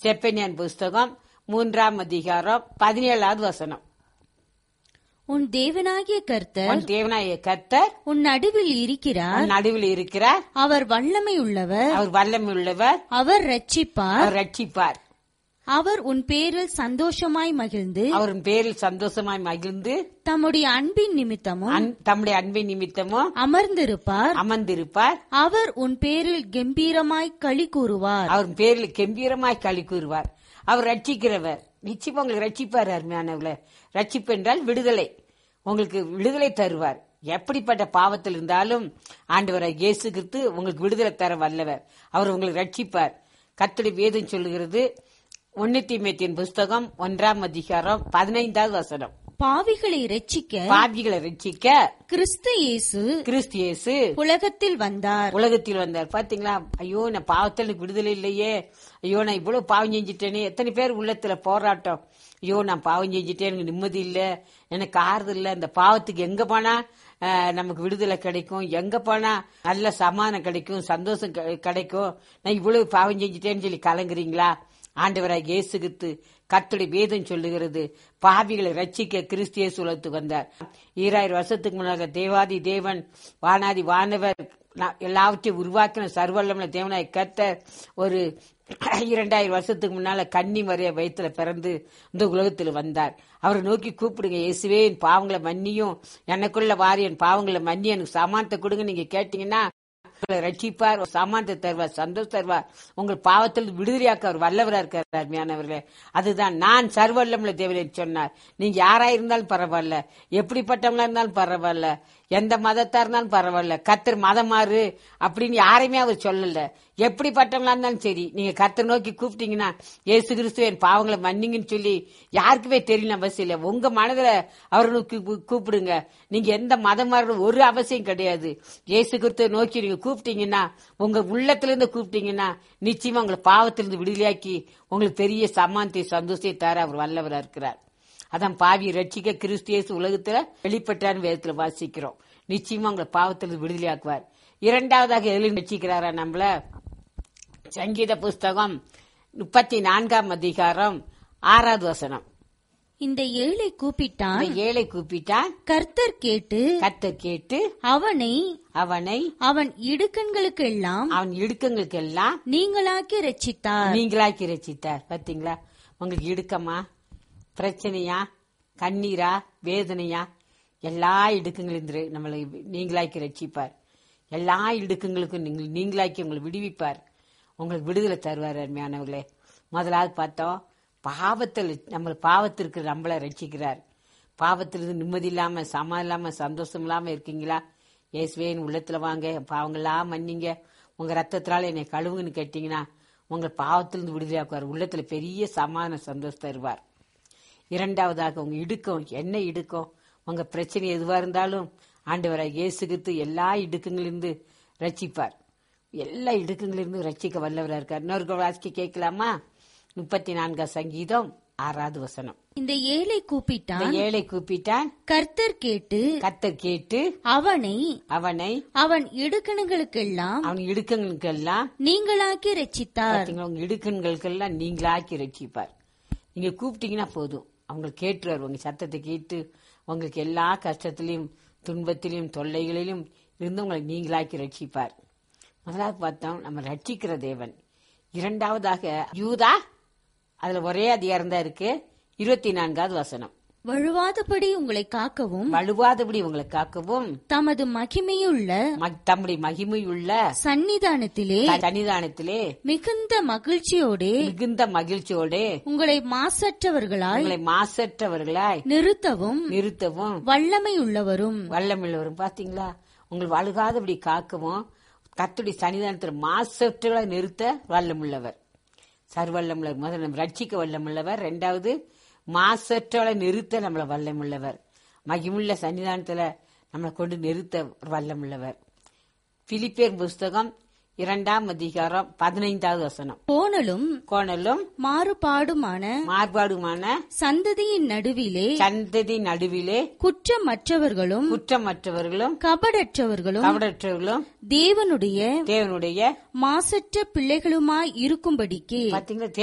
செப்பனியன் புஸ்தகம் மூன்றாம் அதிகாரம் பதினேழாவது வசனம் உன் தேவனாகிய கர்த்தர் உன் தேவனாய கர்த்தர் உன் நடுவில் இருக்கிறார் உன் நடுவில் இருக்கிறார் அவர் வல்லமை உள்ளவர் அவர் வல்லமை உள்ளவர் அவர் ரட்சிப்பார் அவர் ரட்சிப்பார் அவர் உன் பேரில் சந்தோஷமாய் மகிழ்ந்து அவரின் பேரில் சந்தோஷமாய் மகிழ்ந்து தம்முடைய அன்பின் நிமித்தமும் அன்- தம்முடைய அன்பின் நிமித்தமும் அமர்ந்திருப்பார் அமர்ந்திருப்பார் அவர் உன் பேரில் கம்பீரமாய் களி கூறுவார் அவர் பேரில் கம்பீரமாய் களி கூறுவார் அவர் ரட்சிக்கிறவர் நிச்சயமா உங்களுக்கு ரட்சிப்பார் அருமையானவர்களே ரட்சிப்பு என்றால் விடுதலை உங்களுக்கு விடுதலை தருவார் எப்படிப்பட்ட பாவத்தில் இருந்தாலும் ஆண்டவராய் இயேசு கிறிஸ்து உங்களுக்கு விடுதலை தர வல்லவர் அவர் உங்களுக்கு ரட்சிப்பார் கர்த்தருடைய வேதம் சொல்லுகிறது ஒன்னுத்திமேத்தின் புஸ்தகம் ஒன்றாம் அதிகாரம் பதினைந்தாவது வசனம் பாவிகளை ரட்சிக்க பாவிகளை ரட்சிக்க கிறிஸ்து இயேசு கிறிஸ்து இயேசு உலகத்தில் வந்தார் உலகத்தில் வந்தார் பாத்தீங்களா ஐயோ நான் பாவத்தில் எனக்கு விடுதலை இல்லையே ஐயோ நான் இவ்வளவு பாவம் செஞ்சுட்டேனே எத்தனை பேர் உள்ளத்துல போராட்டம் ஐயோ நான் பாவம் செஞ்சுட்டேன் எனக்கு நிம்மதி இல்ல எனக்கு ஆறுதல் இல்ல இந்த பாவத்துக்கு எங்க போனா அஹ், நமக்கு விடுதலை கிடைக்கும் எங்க போனா நல்ல சமாதானம் கிடைக்கும் சந்தோஷம் கெ- கிடைக்கும் நான் இவ்வளவு பாவம் செஞ்சுட்டேன்னு சொல்லி கலங்குறீங்களா ஆண்டவராக இயேசு கிறிஸ்து கர்த்தருடைய வேதம் சொல்லுகிறது பாவிகளை ரட்சிக்க கிறிஸ்திய உலகத்துக்கு வந்தார் ஈராயிரம் வருஷத்துக்கு முன்னாக தேவாதி தேவன் வானாதி வானவர் நா- எல்லாவற்றையும் உருவாக்கின சர்வல்லமன தேவனாய் கர்த்தர் ஒரு இரண்டாயிரம் வருஷத்துக்கு முன்னால கன்னி மறைய வயித்துல பிறந்து இந்த உலகத்தில் வந்தார் அவரை நோக்கி கூப்பிடுங்க இயேசுவே என் பாவங்களை மன்னியும் எனக்குள்ள வாரி என் பாவங்களை மன்னி எனக்கு சமானத்தை கொடுங்க நீங்க கேட்டீங்கன்னா உங்களை ரட்சிப்பார் சமானத்தை தருவார் சந்தோஷம் தருவார் உங்கள் பாவத்தில் விடுதலையாக்க அவர் வல்லவரா இருக்கார் அருமையானவர்களே அதுதான் நான் சர்வல்லமுள்ள தேவனை சொன்னார் நீங்க யாரா இருந்தாலும் பரவாயில்ல எப்படிப்பட்டவங்களா இருந்தாலும் பரவாயில்ல எந்த மதத்தா இருந்தாலும் பரவாயில்ல கத்தர் மதம் மாறு அப்படின்னு யாரையுமே அவர் சொல்லல எப்படிப்பட்டவங்களா இருந்தாலும் சரி நீங்க கத்தர் நோக்கி கூப்பிட்டீங்கன்னா இயேசு கிறிஸ்து என் பாவங்களை மன்னிங்கன்னு சொல்லி யாருக்குமே தெரியல அவசியம் இல்லை உங்க மனதுல அவரை நோக்கி கூ- கூப்பிடுங்க நீங்க எந்த மதம் மாறுற ஒரு அவசியம் கிடையாது இயேசு கிறிஸ்துவை நோக்கி நீங்க கூப்பிட்டீங்கன்னா உங்க உள்ளத்துல இருந்து கூப்பிட்டீங்கன்னா நிச்சயமா உங்களை பாவத்திலிருந்து விடுதலையாக்கி உங்களுக்கு பெரிய சமானத்தை சந்தோஷத்தை தர அவர் வல்லவரா இருக்கிறார் அதான் பாவி ரட்சிக்க கிறிஸ்து இயேசு உலகத்துல வெளிப்பட்டான்னு வேதத்துல வாசிக்கிறோம் நிச்சயமா உங்களை பாவத்திலிருந்து விடுதலையாக்குவார் இரண்டாவதாக எதிலும் ரட்சிக்கிறாரா நம்மள சங்கீத புஸ்தகம் முப்பத்தி நான்காம் அதிகாரம் ஆறாவது வசனம் இந்த ஏழை கூப்பிட்டான் இந்த ஏழை கூப்பிட்டான் கர்த்தர் கேட்டு கர்த்தர் கேட்டு அவனை அவனை அவன் இடுக்கண்களுக்கெல்லாம் அவன் இடுக்கங்களுக்கெல்லாம் நீங்களாக்கி ரட்சித்தார் நீங்களாக்கி ரசித்தார் பாத்தீங்களா உங்களுக்கு இடுக்கமா பிரச்சனையா கண்ணீரா வேதனையா எல்லா இடுக்கங்களும் நம்மளை நீங்களாக்கி ரட்சிப்பார் எல்லா இடுக்கங்களுக்கும் நீங்கள் நீங்களாக்கி உங்களை விடுவிப்பார் உங்களுக்கு விடுதலை தருவார் அருமையானவர்களே முதலாவது பார்த்தோம் பாவத்தில் நம்ம பாவத்திற்கு நம்மளை ரட்சிக்கிறார் பாவத்திலிருந்து நிம்மதி இல்லாம சமா இல்லாம சந்தோஷம் இல்லாம இருக்கீங்களா இயேசுவேன் உள்ளத்துல வாங்க என் பாவங்கள்லாம் மன்னிங்க உங்க ரத்தத்தினால என்னை கழுவுங்கன்னு கேட்டீங்கன்னா உங்களை பாவத்திலிருந்து விடுதலையாக்குவார் உள்ளத்துல பெரிய சமான சந்தோஷம் தருவார் இரண்டாவதாக உங்க இடுக்கம் என்ன இடுக்கம் உங்க பிரச்சனை எதுவா இருந்தாலும் ஆண்டவராய் இயேசு கிறிஸ்து எல்லா இடுக்கங்களிலிருந்து ரட்சிப்பார் எல்லா இடுக்கங்களிலிருந்து ரட்சிக்க வல்லவரா இருக்கார் இன்னொரு வாசிக்க கேட்கலாமா முப்பத்தி நான்காம் சங்கீதம் ஆறாவது வசனம் இந்த ஏழை இந்த கூப்பிட்டான் ஏழை கூப்பிட்டான் கர்த்தர் கேட்டு கத்தர் கேட்டு அவனை அவனை அவன் இடுக்கணுங்களுக்கெல்லாம் அவன் இடுக்கங்களுக்கெல்லாம் நீங்களாக்கி ரட்சித்தார் பாத்தீங்களா உங்க இடுக்கண்களுக்கெல்லாம் நீங்களாக்கி ரட்சிப்பார் நீங்க கூப்பிட்டீங்கன்னா போதும் அவங்க கேட்டுருவார் உங்க சத்தத்தை கேட்டு உங்களுக்கு எல்லா கஷ்டத்திலையும் துன்பத்திலையும் தொல்லைகளிலும் இருந்து உங்களை நீங்களாக்கி ரட்சிப்பார் முதலாவது பார்த்தோம் நம்ம ரட்சிக்கிற தேவன் இரண்டாவதாக யூதா அதுல ஒரே அதிகாரம் தான் இருக்கு இருபத்தி நான்காவது வசனம் வழுவாதபடி உங்களை காக்கவும் வலுவாதபடி உங்களை காக்கவும் தமது மகிமையுள்ள ம- தம்முடைய மகிமையுள்ள சந்நிதானத்திலே சன்னிதானத்திலே மிகுந்த மகிழ்ச்சியோடே மிகுந்த மகிழ்ச்சியோடு உங்களை மாசற்றவர்களாய் உங்களை மாசற்றவர்களாய் நிறுத்தவும் நிறுத்தவும் வல்லமையுள்ளவரும் வல்லமுள்ளவரும் பாத்தீங்களா உங்கள் வழுகாதபடி காக்கவும் கத்துடைய சன்னிதானத்தில் மாசற்றவர்களை நிறுத்த வல்லமுள்ளவர் சர்வல்லமுள்ளவர் முதல்ல நம்ம ரட்சிக்க வல்லமுள்ளவர் ரெண்டாவது மாசற்றவளை நிறுத்த நம்மளை வல்லமுள்ளவர் மகிமுள்ள சன்னிதானத்துல நம்மளை கொண்டு நிறுத்த வல்லமுள்ளவர் பிலிப்பேர் புஸ்தகம் இரண்டாம் அதிகாரம் பதினைந்தாவது வசனம் கோணலும் கோணலும் மாறுபாடுமான மார்பாடுமான சந்ததியின் நடுவிலே சந்ததி நடுவிலே குற்றமற்றவர்களும் குற்றமற்றவர்களும் கபடற்றவர்களும் கவடற்றவர்களும் தேவனுடைய தேவனுடைய மாசற்ற பிள்ளைகளுமாய் இருக்கும்படிக்கு பாத்தீங்களா